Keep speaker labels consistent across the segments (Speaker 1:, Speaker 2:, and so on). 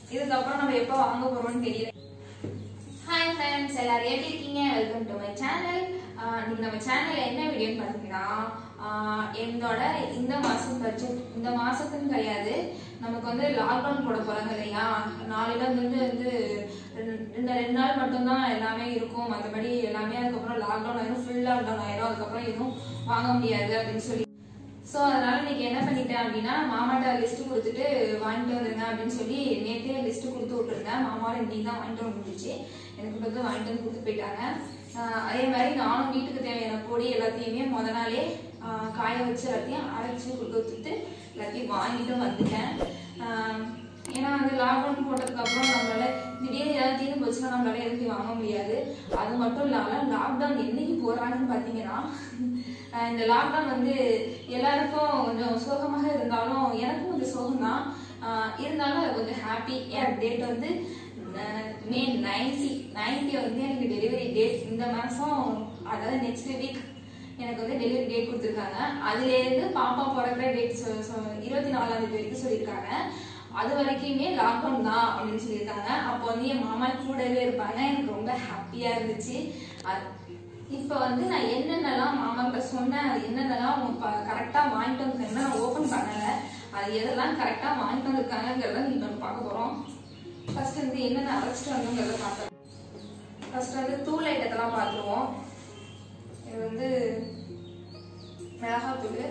Speaker 1: இதுக்கப்புறம் நம்ம எப்போ வாங்க போறோம்னு தெரியல ஹாய் ஃப்ரெண்ட்ஸ் எல்லாரும் எப்படி இருக்கீங்க வெல்கம் டு மை சேனல் இன்னைக்கு நம்ம சேனல்ல என்ன வீடியோன்னு பார்த்தீங்கன்னா ஆஹ் என்னோட இந்த மாசம் பட்ஜெட் இந்த மாசத்துன்னு கிடையாது நமக்கு வந்து லாக்டவுன் போட போறாங்க இல்லையா நாளையில இருந்து வந்து ரெண்டு- இந்த ரெண்டு நாள் மட்டும்தான் எல்லாமே இருக்கும் மற்றபடி எல்லாமே அதுக்கப்புறம் லாக்டவுன் ஆயிரும் ஃபுல் லாக்டவுன் ஆயிரும் அதுக்கப்புறம் எதுவும் வாங்க முடியாது அப்படின்னு சொல்லி ஸோ அதனால இன்னைக்கு என்ன பண்ணிட்டேன் அப்படின்னா மாமாட்ட லிஸ்ட் கொடுத்துட்டு வாங்கிட்டு வந்துருங்க அப்படின்னு சொல்லி நேற்றே லிஸ்ட் கொடுத்து விட்டுருந்தேன் மாமாவும் இன்னைக்கு தான் வாங்கிட்டு வந்து முடிச்சு எனக்கு வந்து வாங்கிட்டு வந்து கொடுத்து போயிட்டாங்க ஆஹ் அதே மாதிரி நானும் வீட்டுக்கு தேவையான பொடி எல்லாத்தையுமே முத நாளே ஆஹ் காய வச்சு எல்லாத்தையும் அரைச்சி கொடுத்துட்டு எல்லாத்தையும் வாங்கிட்டு வந்துட்டேன் ஆஹ் ஏன்னா வந்து லாக்டவுன் போட்டதுக்கு அப்புறம் நம்மளால திடீர்னு ஏதாவது தீர்ந்து போச்சுன்னா நம்மளால எதுவும் வாங்க முடியாது அது மட்டும் இல்லாம லாக்டவுன் என்னைக்கு போறாங்கன்னு பாத்தீங்கன்னா ஆஹ் இந்த லாக்டவுன் வந்து எல்லாருக்கும் கொஞ்சம் சோகமாக இருந்தாலும் எனக்கும் கொஞ்சம் சோகம் தான் இருந்தாலும் அது கொஞ்சம் ஹாப்பி ஏன் டேட் வந்து மே நைன்டி நைன்டி வந்து எனக்கு டெலிவரி டேட் இந்த மாசம் அதாவது நெக்ஸ்ட் வீக் எனக்கு வந்து டெலிவரி டேட் கொடுத்துருக்காங்க அதுல இருந்து பாப்பா பிறக்கிற டேட் இருபத்தி நாலாம் தேதி வரைக்கும் சொல்லியிருக்காங்க அது வரைக்குமே லாக்டவுன் தான் அப்படின்னு சொல்லியிருக்காங்க அப்போ வந்து என் மாமா கூடவே இருப்பாங்க எனக்கு ரொம்ப ஹாப்பியா இருந்துச்சு அது- இப்ப வந்து நான் என்னென்னலாம் மாமா கிட்ட சொன்னேன் அது என்னென்னலாம் கரெக்டா வாங்கிட்டு வந்திருக்கேன்னா நான் ஓபன் பண்ணல அது எதெல்லாம் கரெக்டா வாங்கிட்டு வந்திருக்காங்கிறத நீங்க நம்ம பார்க்க போறோம் ஃபர்ஸ்ட் வந்து என்னென்ன அரைச்சிட்டு வந்தோங்கிறத பார்க்கலாம் ஃபர்ஸ்ட் வந்து தூள் ஐட்டத்தெல்லாம் பார்த்துருவோம் இது வந்து மிளகாத்தூள்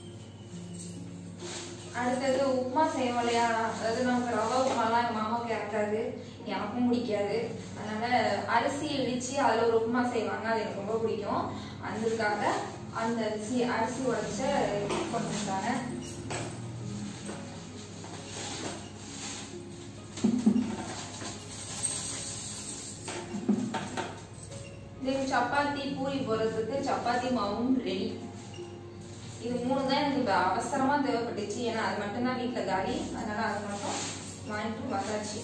Speaker 1: அடுத்தது உப்புமா செய்வோம் இல்லையா அதாவது நமக்கு ரவா உப்புமாலாம் எங்கள் மாமாவுக்கு இறக்காது எனக்கும் பிடிக்காது அதனால அரிசி இடிச்சு அதில் ஒரு உப்புமா செய்வாங்க அது எனக்கு ரொம்ப பிடிக்கும் அதுக்காக அந்த அரிசி அரிசி உடைச்ச கொண்டு வந்தாங்க இதுக்கு சப்பாத்தி பூரி போடுறதுக்கு சப்பாத்தி மாவும் ரெடி இது மூணு தான் எனக்கு இப்போ அவசரமா தேவைப்பட்டுச்சு ஏன்னா அது மட்டும்தான் வீட்டில் காலி அதனால அது மட்டும் வாங்கிட்டு வந்தாச்சு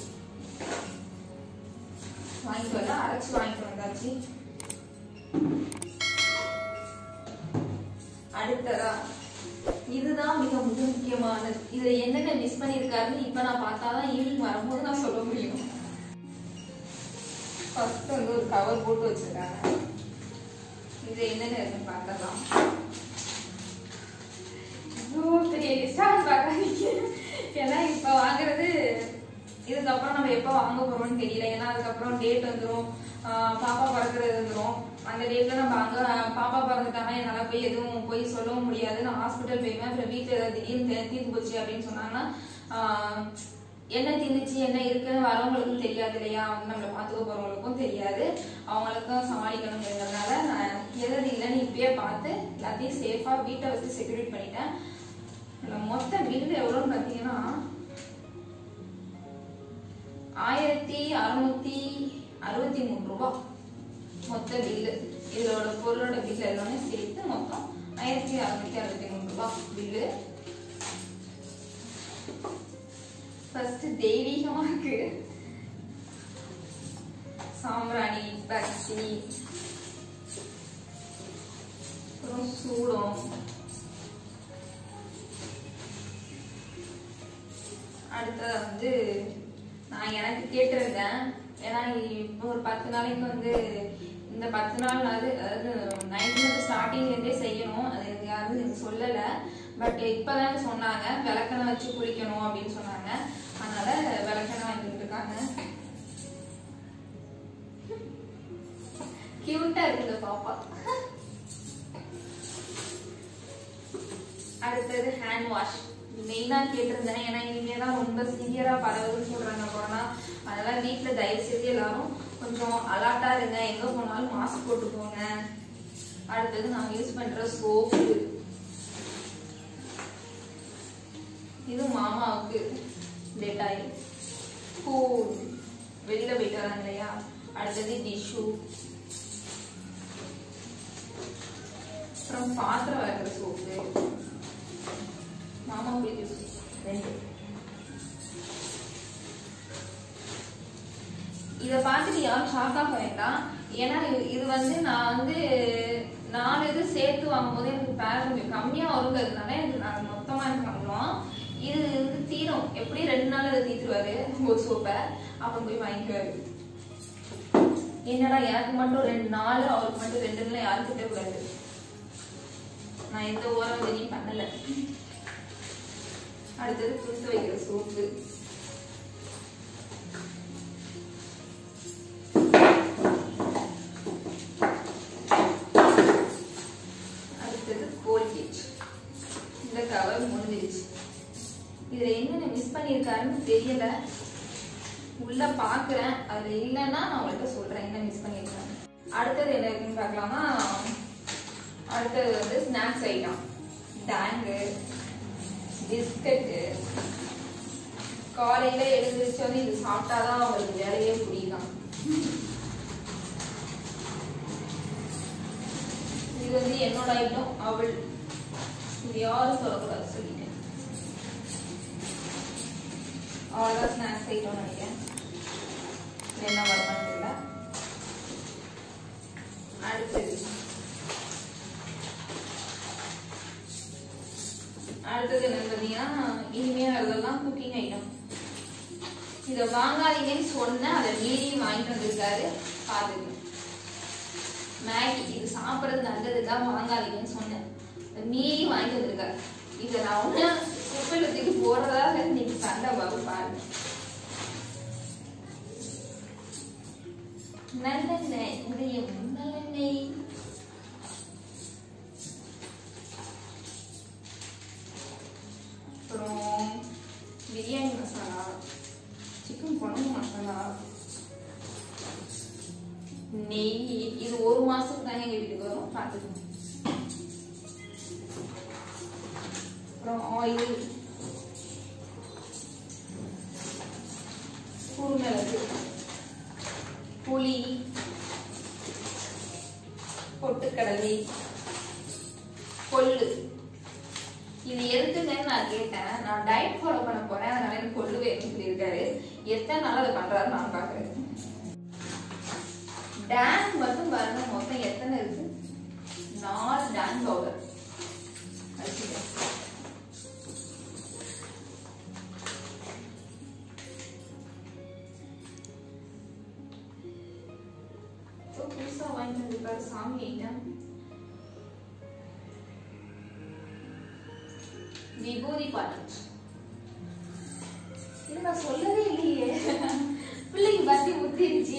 Speaker 1: வாங்கிட்டு வரல அரைச்சு வாங்கிட்டு வந்தாச்சு அடுத்ததா இதுதான் மிக மிக முக்கியமானது இதுல என்னென்ன மிஸ் பண்ணிருக்காருன்னு இப்ப நான் பார்த்தாதான் ஈவினிங் வரும்போது நான் சொல்ல முடியும் ஃபர்ஸ்ட் வந்து ஒரு கவர் போட்டு வச்சிருக்காங்க இது என்னென்ன இருக்குன்னு பார்த்தலாம் இவ்வளோ பெரிய லிஸ்டாக பார்க்காதீங்க ஏன்னா இப்போ வாங்குறது இதுக்கப்புறம் நம்ம எப்போ வாங்க போறோம்னு தெரியல ஏன்னா அதுக்கப்புறம் டேட் வந்துடும் பாப்பா பிறக்கிறது வந்துடும் அந்த டேட்ல நம்ம அங்க பாப்பா பிறந்துட்டாங்க என்னால போய் எதுவும் போய் சொல்லவும் முடியாது நான் ஹாஸ்பிட்டல் போயிருவேன் அப்புறம் வீட்டுல ஏதாவது திடீர்னு தீ- தீர்ந்து போச்சு அப்படின்னு சொன்னாங்கன்னா ஆஹ், என்ன தீர்ந்துச்சு என்ன இருக்குன்னு வரவங்களுக்கும் தெரியாது இல்லையா வந்து நம்மளை பார்த்துக்க போறவங்களுக்கும் தெரியாது அவங்களுக்கும் சமாளிக்கணுங்கிறதுனால நான் எதாவது இல்லைன்னு இப்பயே பார்த்து எல்லாத்தையும் சேஃபா வீட்டை வச்சு செக்யூரிட் பண்ணிட்டேன் இதுல மொத்த பில்லு எவ்வளோன்னு பார்த்தீங்கன்னா ஆயிரத்தி அறுநூத்தி அறுபத்தி மூணு ரூபா மொத்த பில்லு இதோட பொருளோட பில்லு எல்லாமே சேர்த்து மொத்தம் ஆயிரத்தி அறுநூத்தி அறுபத்தி மூணு ரூபா பில்லு ஃபர்ஸ்ட் தெய்வீகமா இருக்கு சாம்பிராணி பச்சி அப்புறம் சூடம் அடுத்தது வந்து நான் எனக்கு கேட்டிருந்தேன் ஏன்னா இப்போ ஒரு பத்து நாளைக்கு வந்து இந்த பத்து நாள் அது அதாவது நைன்டீன் ஸ்டார்டிங்லேருந்தே செய்யணும் அது எனக்கு யாரும் எனக்கு சொல்லலை பட் இப்போதான் சொன்னாங்க விளக்கெண்ணெய் வச்சு குளிக்கணும் அப்படின்னு சொன்னாங்க அதனால விளக்கெண்ணெய் வாங்கிட்டு இருக்காங்க கியூட்டா இருக்குது பாப்பா அடுத்தது ஹேண்ட் வாஷ் மெயினா கேட்டிருந்தேன் ஏன்னா இனிமே தான் ரொம்ப சிவியரா பரவுதுன்னு சொல்றாங்க கொரோனா அதனால வீட்ல தயவு செய்து எல்லாரும் கொஞ்சம் அலர்ட்டா இருங்க எங்க போனாலும் மாஸ்க் போட்டு போங்க அடுத்தது நான் யூஸ் பண்ற சோப்பு இது மாமாவுக்கு டெட்டாயில் பூ வெளியில போயிட்டு வராங்க இல்லையா அடுத்தது டிஷ்யூ அப்புறம் பாத்திரம் வளர்க்குற சோப்பு மாமா குளிக்க ரெண்டு இத பார்த்துட்டு யாரும் ஷாக் ஆக வேண்டாம் ஏன்னா இது- இது வந்து நான் வந்து நாலு இது சேர்த்து வாங்கும்போது எனக்கு பேர் கொஞ்சம் கம்மியா வருங்கிறதுனால எனக்கு நான் மொத்தமா எனக்கு வாங்குவோம் இது வந்து தீரும் எப்படி ரெண்டு நாள் அதை தீத்துருவாரு ஒரு சோப்பை அப்புறம் போய் வாங்கிக்குவாரு என்னடா எனக்கு மட்டும் ரெண்டு நாலு அவருக்கு மட்டும் ரெண்டுல யாரும் திட்டக்கூடாது நான் எந்த ஓரம் வெளியும் பண்ணல அடுத்தது குளித்து வைக்கிற சோப்பு அடுத்தது கோல்கேட் இந்த கவர் முடிஞ்சிருச்சு இதுல என்னென்ன மிஸ் பண்ணியிருக்காருன்னு தெரியல உள்ள பாக்குறேன் அதுல இல்லைன்னா நான் உங்கள்கிட்ட சொல்றேன் என்ன மிஸ் பண்ணியிருக்காங்க அடுத்தது என்ன இருக்குன்னு பார்க்கலாமா அடுத்தது வந்து ஸ்நாக்ஸ் ஐட்டம் டேங்கு பிஸ்கட்டு காலையில எழுந்திரிச்சு வந்து இது சாப்பிட்டாதான் அவங்களுக்கு வேலையே புரியுதான் இது வந்து என்னோட ஐட்டம் அவள் இது யாரும் சொல்லக்கூடாது சொல்லிட்டேன் அவ்வளோதான் ஸ்நாக்ஸ் ஐட்டம் நினைக்கிறேன் இது என்ன வருமானு தெரியல அடுத்தது அடுத்தது என்னன்னு பார்த்தீங்கன்னா இனிமே வரதெல்லாம் குக்கிங் ஐட்டம் இதை வாங்காதீங்கன்னு சொன்னேன் அதை மீறி வாங்கிட்டு வந்திருக்காரு பார்த்துக்கணும் மேகி இது சாப்பிட்றது நல்லது தான் வாங்காதீங்கன்னு சொன்னேன் அதை மீறி வாங்கிட்டு வந்திருக்காரு இதை நான் ஒன்று குப்பையில் தூக்கி போடுறதாக இன்னைக்கு சண்டை வரும் பாருங்க நல்லெண்ணெய் உதயம் நல்லெண்ணெய் அப்புறம் பிரியாணி மசாலா சிக்கன் குழம்பு மசாலா நெய் இது ஒரு மாசத்துக்கு தான் எங்க வீட்டுக்கு வரும் பார்த்துக்கோங்க அப்புறம் ஆயில் குருமிளகு புளி பொட்டுக்கடலை கொள்ளு இது எதுக்குன்னு நான் கேட்டேன் நான் டயட் ஃபாலோ பண்ண போறேன் அதனால எனக்கு கொள்ளு வேணும்னு சொல்லியிருக்காரு எத்தனை நாள் அதை பண்றாரு நான் பாக்குறேன் டேன் மட்டும் பாருங்க மொத்தம் எத்தனை இருக்கு நாலு டேன் பவுடர் வச்சுட்டேன் இப்போ புதுசா வாங்கிட்டு வந்திருக்காரு சாமி ஐட்டம் விபூதி பாட்டு இது நான் சொல்லவே இல்லையே பிள்ளைக்கு பத்தி முத்திருச்சு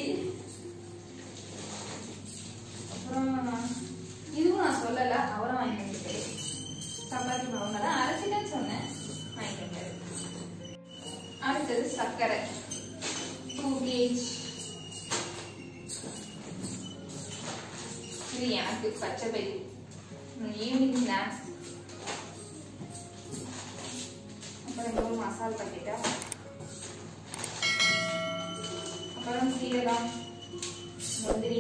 Speaker 1: அப்புறம் இதுவும் நான் சொல்லல அவரும் வாங்கி வந்துட்டாரு சப்பாத்தி மாவு தான் அரைச்சிட்டேன்னு சொன்னேன் வாங்கி வந்தாரு அடுத்தது சர்க்கரை டூ கேஜ் இது எனக்கு பச்சை பயிர் ஈவினிங் ஸ்நாக்ஸ் அப்புறம் இன்னொரு மசால் பாக்கெட்டா அப்புறம் சீரகம் முந்திரி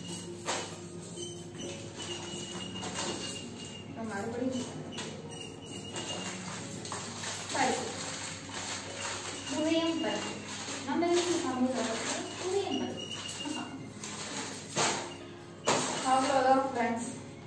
Speaker 1: அப்புறம் மறுபடியும் பருப்பு உதயம் பருப்பு நம்ம வீட்டில் சாப்பிடுற உதயம் பருப்பு அவ்வளோதான் ஃப்ரெண்ட்ஸ்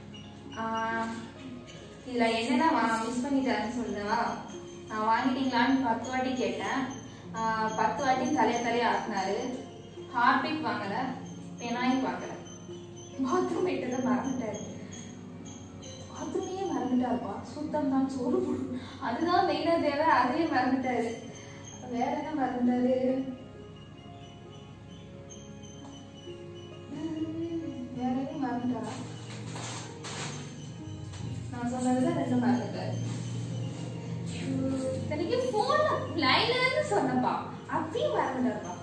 Speaker 1: இதில் என்னென்ன மிஸ் பண்ணிட்டாருன்னு சொல்லுவா நான் வாங்கிட்டீங்களான்னு பத்து வாட்டி கேட்டேன் ஆஹ் பத்து வாட்டி தலைய தலைய ஆட்டினாரு ஹார்பிக் வாங்கல பெனாயில் வாங்கல பாத்ரூம் போயிட்டு மறந்துட்டாரு பாத்ரூமையே மறந்துட்டாருப்பா சுத்தம் தான் சோறு போடும் அதுதான் மெயினாக தேவை அதையே மறந்துட்டாரு வேற என்ன மறந்துட்டாரு வேற எதுவும் மறந்துட்டாரா நான் சொன்னதுல ரெண்டு மறந்துட்டாரு தனிக்கு போன்ல லைன்ல இருந்து சொன்னப்பா அப்பயும் மறந்துட்டாருப்பா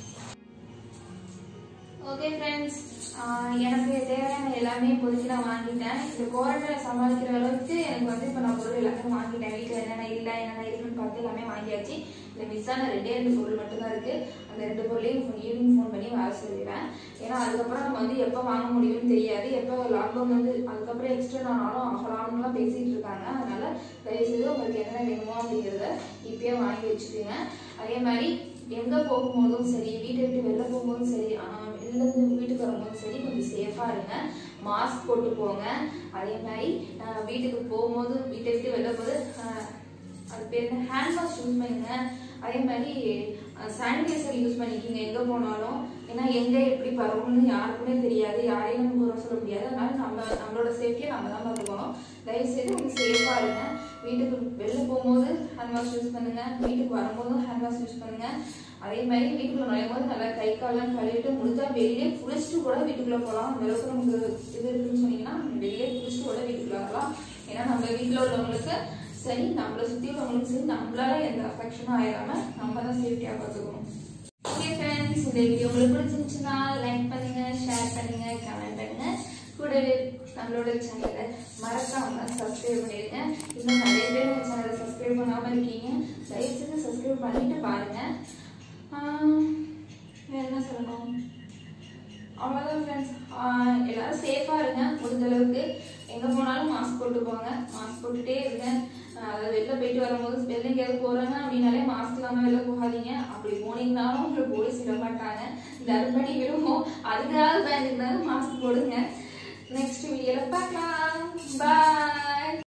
Speaker 1: ஓகே ஃப்ரெண்ட்ஸ் எனக்கு தேவையான எல்லாமே இப்போதைக்கு நான் வாங்கிட்டேன் இந்த குவாரண்டைனை சமாளிக்கிற அளவுக்கு எனக்கு வந்து இப்போ நான் பொருள் எல்லாமே வாங்கிட்டேன் வீட்டில் என்னென்ன இல்லை என்னென்ன இருக்குன்னு பார்த்து எல்லாமே வாங்கியாச்சு இந்த மிஸ் ஆன ரெண்டே ரெண்டு பொருள் மட்டும்தான் இருக்கு அந்த ரெண்டு பொருளையும் ஈவினிங் ஃபோன் பண்ணி வர சொல்லிடுறேன் ஏன்னா அதுக்கப்புறம் நம்ம வந்து எப்போ வாங்க முடியும்னு தெரியாது எப்போ லாக்டவுன் வந்து அதுக்கப்புறம் எக்ஸ்டெண்ட் ஆனாலும் ஆகலாம்னுலாம் பேசிட்டு இருக்காங்க அதனால தயவுசெய்து உங்களுக்கு என்னென்ன வேணுமோ அப்படிங்கிறத இப்பயே வாங்கி வச்சுக்கோங்க அதே மாதிரி எங்க போகும்போதும் சரி வீட்டை விட்டு வெளில போகும்போதும் சரி ஆஹ் வெளில இருந்து வீட்டுக்கு வரும்போதும் சரி கொஞ்சம் சேஃபா இருங்க மாஸ்க் போட்டு போங்க அதே மாதிரி ஆஹ் வீட்டுக்கு போகும்போது வீட்டை விட்டு வெளில போது ஆஹ் அது பேர் என்ன ஹேண்ட் வாஷ் யூஸ் பண்ணுங்க அதே மாதிரி சானிடைசர் யூஸ் பண்ணிக்கிங்க எங்கே போனாலும் ஏன்னா எங்கே எப்படி பரவும்னு யாருக்குமே தெரியாது யாரையும் நம்ம குறை சொல்ல முடியாது அதனால நம்ம நம்மளோட சேஃப்டியை நம்ம தான் பார்த்துக்கணும் தயவுசெய்து நீங்கள் சேஃபாக இருங்க வீட்டுக்கு வெளில போகும்போது ஹேண்ட் வாஷ் யூஸ் பண்ணுங்க வீட்டுக்கு வரும்போதும் ஹேண்ட் வாஷ் யூஸ் பண்ணுங்க அதே மாதிரி வீட்டுக்குள்ள நுழையும் போது நல்லா கை காலெல்லாம் கழுவிட்டு முடிஞ்சா வெளியே குளிச்சுட்டு கூட வீட்டுக்குள்ள போகலாம் அந்த அளவுக்கு நமக்கு இது இருக்குன்னு சொன்னீங்கன்னா வெளியே குளிச்சுட்டு கூட வீட்டுக்குள்ள வரலாம் ஏன்னா நம்ம வீட்டில் உள்ளவங்களுக்கு சரி நம்மளை சுற்றி உள்ளவங்களுக்கு சரி நம்மளால எந்த அஃபெக்ஷனும் ஆயிடாம நம்ம தான் சேஃப்டியாக பார்த்துக்கணும் ஓகே ஃப்ரெண்ட்ஸ் இந்த வீடியோ உங்களுக்கு பிடிச்சிருந்துச்சுன்னா லைக் பண்ணுங்க ஷேர் பண்ணுங்க கமெண்ட் பண்ணுங்க கூடவே நம்மளோட சேனலை மறக்காம சப்ஸ்கிரைப் பண்ணிடுங்க இன்னும் நிறைய பேர் இந்த சேனலை சப்ஸ்கிரைப் பண்ணாம இருக்கீங்க தயவு செஞ்சு சப்ஸ்கிரைப் பண்ணிட்டு பாருங்க ஆஹ் வேற என்ன சொல்லணும் அவ்வளோதான் ஃப்ரெண்ட்ஸ் எல்லாரும் சேஃபாக இருங்க முடிஞ்ச அளவுக்கு எங்கே போனாலும் மாஸ்க் போட்டு போங்க மாஸ்க் போட்டுட்டே இருங்க ஆஹ் அதாவது வெளில போயிட்டு வரும்போது வெளில எங்கேயாவது போகிறாங்க அப்படின்னாலே மாஸ்க் இல்லாமல் வெளில போகாதீங்க அப்படி போனீங்கனாலும் உங்களை போலீஸ் விட மாட்டாங்க தர்மடி விடுவோம் அதுக்காக பயந்துருந்தாலும் மாஸ்க் போடுங்க நெக்ஸ்ட் வீடியோவில் பார்க்கலாம் பாய்